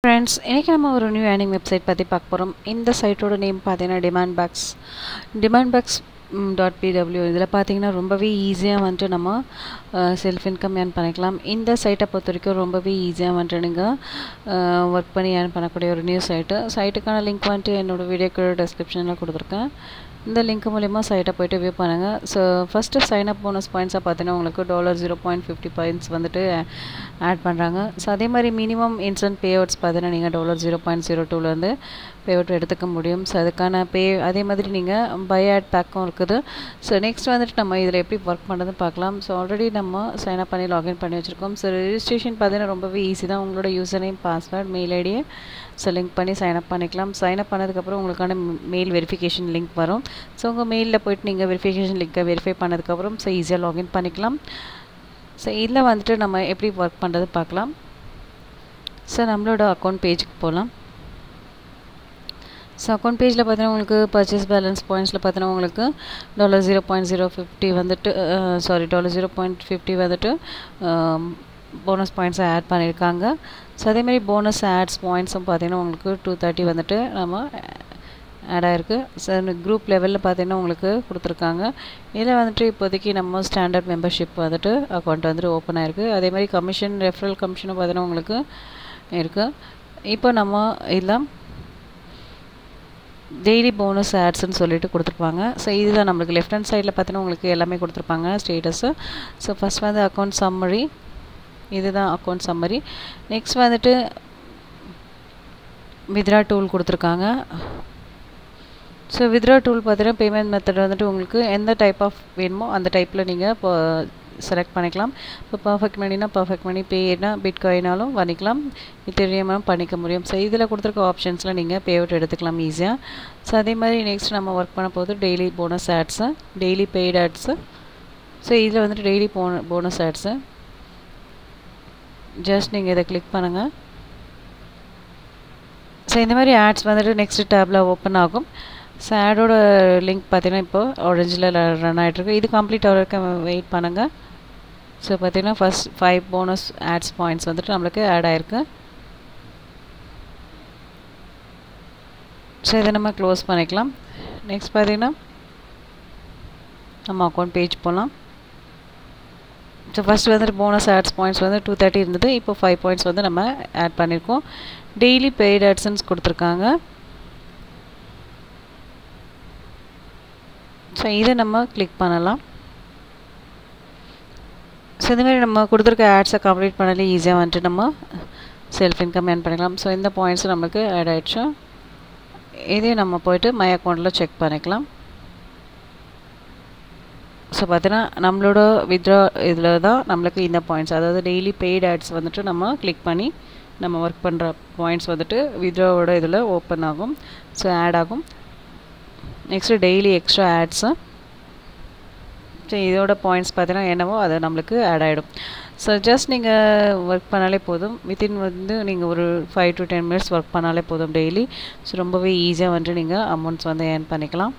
friends இன்றைக்கி நம்ம ஒரு நியூ ஏர்னிங் வெப்சைட் பற்றி பார்க்க போகிறோம் இந்த சைட்டோட நேம் பார்த்தீங்கன்னா demand packs demand packs dot PW இதில் பார்த்தீங்கன்னா ரொம்பவே ஈஸியாக வந்துட்டு நம்ம செல்ஃப் இன்கம் ஏர்ன் பண்ணிக்கலாம் இந்த சைட்டை பொறுத்த வரைக்கும் ரொம்பவே ஈஸியாக வந்துட்டு நீங்கள் ஒர்க் பண்ணி ஏர்ன் பண்ணக்கூடிய ஒரு நியூ சைட்டு சைட்டுக்கான லிங்க் வந்துட்டு என்னோடய வீடியோக்கு டிஸ்கிரிப்ஷனில் கொடுத்துருக்கேன் இந்த லிங்க் மூலிமா சைட்டை போய்ட்டு வியூ பண்ணுங்கள் so first sign up bonus பாயிண்ட்ஸாக பார்த்தீங்கன்னா உங்களுக்கு dollar zero point fifty points வந்துட்டு ஆட் பண்ணுறாங்க ஸோ அதே மாதிரி மினிமம் இன்ஸ்டன்ட் பே அவுட்ஸ் பார்த்தீங்கன்னா நீங்கள் டாலர் ஜீரோ பாயிண்ட் ஜீரோ டூலேருந்து பே அவுட் எடுத்துக்க முடியும் ஸோ அதுக்கான பே அதே மாதிரி நீங்கள் பை ஆட் பேக்கும் இருக்குது ஸோ நெக்ஸ்ட் வந்துட்டு நம்ம இதில் எப்படி ஒர்க் பண்ணுறதுன்னு பார்க்கலாம் ஸோ ஆல்ரெடி நம்ம சைன் அப் பண்ணி லாகின் பண்ணி வச்சுருக்கோம் ஸோ ரிஜிஸ்ட்ரேஷன் பார்த்தீங்கன்னா ரொம்பவே ஈஸி தான் உங்களோட யூசர் நேம் பாஸ்வேர்ட் மெயில் ஐடியை ஸோ லிங்க் பண்ணி சைன் அப் பண்ணிக்கலாம் சைன் அப் பண்ணதுக்கப்புறம் உங்களுக்கான மெயில் வெரிஃபிகேஷன் லிங்க் வரும் ஸோ உங்கள் மெயிலில் போய்ட்டு நீங்கள் வெரிஃபிகேஷன் லிங்க்கை வெரிஃபை பண்ணதுக்கப்புறம் ஸோ ஈஸியாக லாகின் பண்ணிக்கலாம் ஸோ இதில் வந்துட்டு நம்ம எப்படி ஒர்க் பண்ணுறது பார்க்கலாம் ஸோ நம்மளோட அக்கௌண்ட் பேஜுக்கு போகலாம் ஸோ அக்கௌண்ட் பேஜில் பார்த்தீங்கன்னா உங்களுக்கு பர்ச்சேஸ் பேலன்ஸ் பாயிண்ட்ஸில் பார்த்தீங்கன்னா உங்களுக்கு dollar zero point zero fifty வந்துட்டு sorry dollar zero point fifty வந்துட்டு போனஸ் பாயிண்ட்ஸை ஆட் பண்ணியிருக்காங்க ஸோ அதேமாதிரி போனஸ் ஆட்ஸ் பாயிண்ட்ஸும் பார்த்தீங்கன்னா உங்களுக்கு டூ தேர்ட்டி வந்துட்டு நம்ம ஆட் ஆகிருக்கு ஸோ குரூப் லெவலில் பார்த்தீங்கன்னா உங்களுக்கு கொடுத்துருக்காங்க இதில் வந்துட்டு இப்போதைக்கு நம்ம ஸ்டாண்டர்ட் மெம்பர்ஷிப் வந்துட்டு அக்கௌண்ட் வந்துட்டு ஓப்பன் ஆகிருக்கு அதே மாதிரி கமிஷன் ரெஃபரல் கமிஷனும் பார்த்தீங்கன்னா உங்களுக்கு இருக்குது இப்போ நம்ம இதில் டெய்லி போனஸ் ஆட்ஸ்ன்னு சொல்லிட்டு கொடுத்துருப்பாங்க ஸோ இதுதான் நம்மளுக்கு லெஃப்ட் ஹேண்ட் சைடில் பார்த்தீங்கன்னா உங்களுக்கு எல்லாமே கொடுத்துருப்பாங்க ஸ்டேட்டஸு ஸோ ஃபஸ்ட் வந்து அக்கௌண்ட் சம்மரி இதுதான் அக்கௌண்ட் சம்மரி நெக்ஸ்ட் வந்துட்டு வித்ரா டூல் கொடுத்துருக்காங்க ஸோ வித்ரா டூல் பார்த்தீங்கன்னா பேமெண்ட் மெத்தட் வந்துட்டு உங்களுக்கு எந்த டைப் ஆஃப் வேணுமோ அந்த டைப்பில் நீங்கள் இப்போ செலக்ட் பண்ணிக்கலாம் இப்போ பர்ஃபெக்ட் மணினா பர்ஃபெக்ட் மணி பேனா பிட்காயினாலும் பண்ணிக்கலாம் இத்தெரியாமல் பண்ணிக்க முடியும் ஸோ இதில் கொடுத்துருக்க ஆப்ஷன்ஸில் நீங்கள் பே அவுட் எடுத்துக்கலாம் ஈஸியாக ஸோ அதே மாதிரி நெக்ஸ்ட் நம்ம ஒர்க் பண்ண போது daily bonus ads daily paid ads so இதில் வந்துட்டு டெய்லி போன போனஸ் ஆட்ஸு ஜஸ்ட் நீங்கள் இதை கிளிக் பண்ணுங்கள் ஸோ இந்த மாதிரி ஆட்ஸ் வந்துட்டு நெக்ஸ்ட் டேப்பில் ஓப்பன் ஆகும் ஸோ ஆடோட லிங்க் பார்த்தீங்கன்னா இப்போ ஆரஞ்சில் ரன் ஆகிட்ருக்கு இது கம்ப்ளீட் ஆகிறதுக்கு வெயிட் பண்ணுங்கள் ஸோ பார்த்தீங்கன்னா first five bonus ads points வந்துட்டு நம்மளுக்கு ஆட் ஆகிருக்கு ஸோ இதை நம்ம க்ளோஸ் பண்ணிக்கலாம் நெக்ஸ்ட் பார்த்தீங்கன்னா நம்ம அக்கௌண்ட் பேஜ் போகலாம் ஸோ ஃபஸ்ட் வந்துட்டு போனஸ் ஆட்ஸ் பாயிண்ட்ஸ் வந்து டூ தேர்ட்டி இருந்தது இப்போ ஃபைவ் பாயிண்ட்ஸ் வந்து நம்ம ஆட் பண்ணியிருக்கோம் டெய்லி பெய்டு ஆட்ஸன்ஸ் கொடுத்துருக்காங்க ஸோ இதை நம்ம கிளிக் பண்ணலாம் ஸோ இதுமாரி நம்ம கொடுத்துருக்க ஆட்ஸை கம்ப்ளீட் பண்ணாலே ஈஸியாக வந்துட்டு நம்ம செல்ஃப் இன்கம் ஏர்ன் பண்ணிக்கலாம் ஸோ இந்த பாயிண்ட்ஸ் நம்மளுக்கு ஆட் ஆகிடுச்சு இதையும் நம்ம போயிட்டு மை அக்கௌண்ட்டில் செக் பண்ணிக்கலாம் ஸோ பார்த்தீங்கன்னா நம்மளோட வித்ரா இதில் தான் நம்மளுக்கு இந்த பாயிண்ட்ஸ் அதாவது டெய்லி பெய்டு ஆட்ஸ் வந்துட்டு நம்ம கிளிக் பண்ணி நம்ம ஒர்க் பண்ணுற பாயிண்ட்ஸ் வந்துட்டு வித்ராவோட இதில் ஓப்பன் ஆகும் ஸோ ஆட் ஆகும் next daily extra ads so இதோட பாயிண்ட்ஸ் பார்த்தீங்கன்னா என்னவோ அது நம்மளுக்கு ஆட் ஆகிடும் ஸோ ஜஸ்ட் நீங்கள் ஒர்க் பண்ணாலே போதும் வித்தின் வந்து நீங்கள் ஒரு five to ten minutes work பண்ணாலே போதும் டெய்லி ஸோ ரொம்பவே ஈஸியாக வந்துட்டு நீங்கள் அமௌண்ட்ஸ் வந்து ஏர்ன் பண்ணிக்கலாம்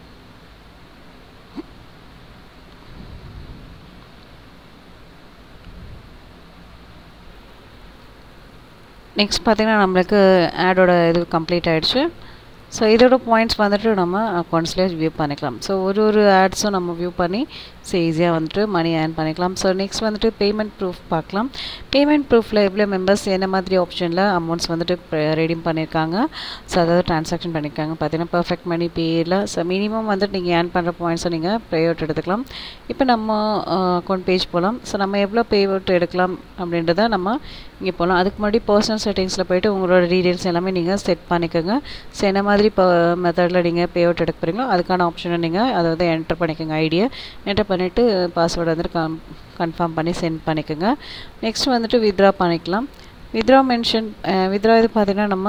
நெக்ஸ்ட் பார்த்திங்கன்னா நம்மளுக்கு ஆடோட இது கம்ப்ளீட் ஆகிடுச்சு ஸோ இதோட பாயிண்ட்ஸ் வந்துட்டு நம்ம அக்கௌண்ட்ஸ்லேயே வியூ பண்ணிக்கலாம் ஸோ ஒரு ஒரு ஆட்ஸும் நம்ம வியூ பண்ணி ஸோ ஈஸியாக வந்துட்டு மணி ஏர்ன் பண்ணிக்கலாம் ஸோ நெக்ஸ்ட் வந்துட்டு பேமெண்ட் ப்ரூஃப் பார்க்கலாம் பேமெண்ட் ப்ரூஃபில் எவ்வளோ மெம்பர்ஸ் என்ன மாதிரி ஆப்ஷனில் அமௌண்ட்ஸ் வந்துட்டு ரெடீம் பண்ணியிருக்காங்க ஸோ அதாவது ட்ரான்சாக்ஷன் பண்ணியிருக்காங்க பார்த்தீங்கன்னா பர்ஃபெக்ட் மணி பேயில் ஸோ மினிமம் வந்துட்டு நீங்கள் ஏர்ன் பண்ணுற பாயிண்ட்ஸை நீங்கள் பே அவுட் எடுத்துக்கலாம் இப்போ நம்ம அக்கௌண்ட் பேஜ் போகலாம் ஸோ நம்ம எவ்வளோ பே அவுட் எடுக்கலாம் அப்படின்றத நம்ம இங்கே போகலாம் அதுக்கு முன்னாடி பர்சனல் செட்டிங்ஸில் போய்ட்டு உங்களோட டீட்டெயில்ஸ் எல்லாமே நீங்கள் செட் பண்ணிக்கோங்க ஸோ என்ன மாதிரி இப்போ மெத்தடில் நீங்கள் பே அவுட் எடுக்க போகிறீங்களோ அதுக்கான ஆப்ஷனை நீங்கள் அதாவது என்டர் பண்ணிக்கோங்க ஐடியா என்டர் பண்ணிவிட்டு பாஸ்வேர்டு வந்துட்டு கம் கன்ஃபார்ம் பண்ணி சென்ட் பண்ணிக்கோங்க நெக்ஸ்ட் வந்துட்டு வித்ரா பண்ணிக்கலாம் வித்ரா மென்ஷன் வித்ரா இது பார்த்திங்கன்னா நம்ம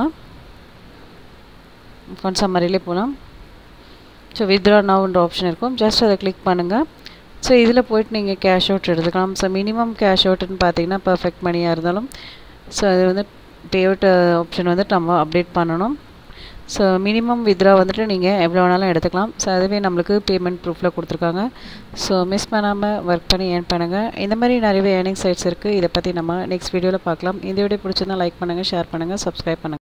கொஞ்சம் மாதிரிலே போகலாம் ஸோ வித்ரா நவுன்ற ஆப்ஷன் இருக்கும் ஜஸ்ட் அதை கிளிக் பண்ணுங்கள் ஸோ இதில் போய்ட்டு நீங்கள் கேஷ் அவுட் எடுத்துக்கலாம் ஸோ மினிமம் கேஷ் அவுட்டுன்னு பார்த்தீங்கன்னா பர்ஃபெக்ட் மணியாக இருந்தாலும் ஸோ அது வந்து பே அவுட் ஆப்ஷன் வந்துட்டு நம்ம அப்டேட் பண்ணணும் ஸோ மினிமம் வித்ரா வந்துட்டு நீங்கள் எவ்வளோ வேணாலும் எடுத்துக்கலாம் ஸோ அதுவே நம்மளுக்கு பேமெண்ட் ப்ரூஃபில் கொடுத்துருக்காங்க ஸோ மிஸ் பண்ணாமல் ஒர்க் பண்ணி ஏர்ன் பண்ணுங்கள் இந்த மாதிரி நிறையவே ஏர்னிங் சைட்ஸ் இருக்குது இதை பற்றி நம்ம நெக்ஸ்ட் வீடியோவில் பார்க்கலாம் இந்த வீடியோ பிடிச்சிருந்தா லைக் பண்ணுங்கள் ஷேர் பண்ணுங்கள் சப்ஸ்கிரைப் பண்ணுங்கள்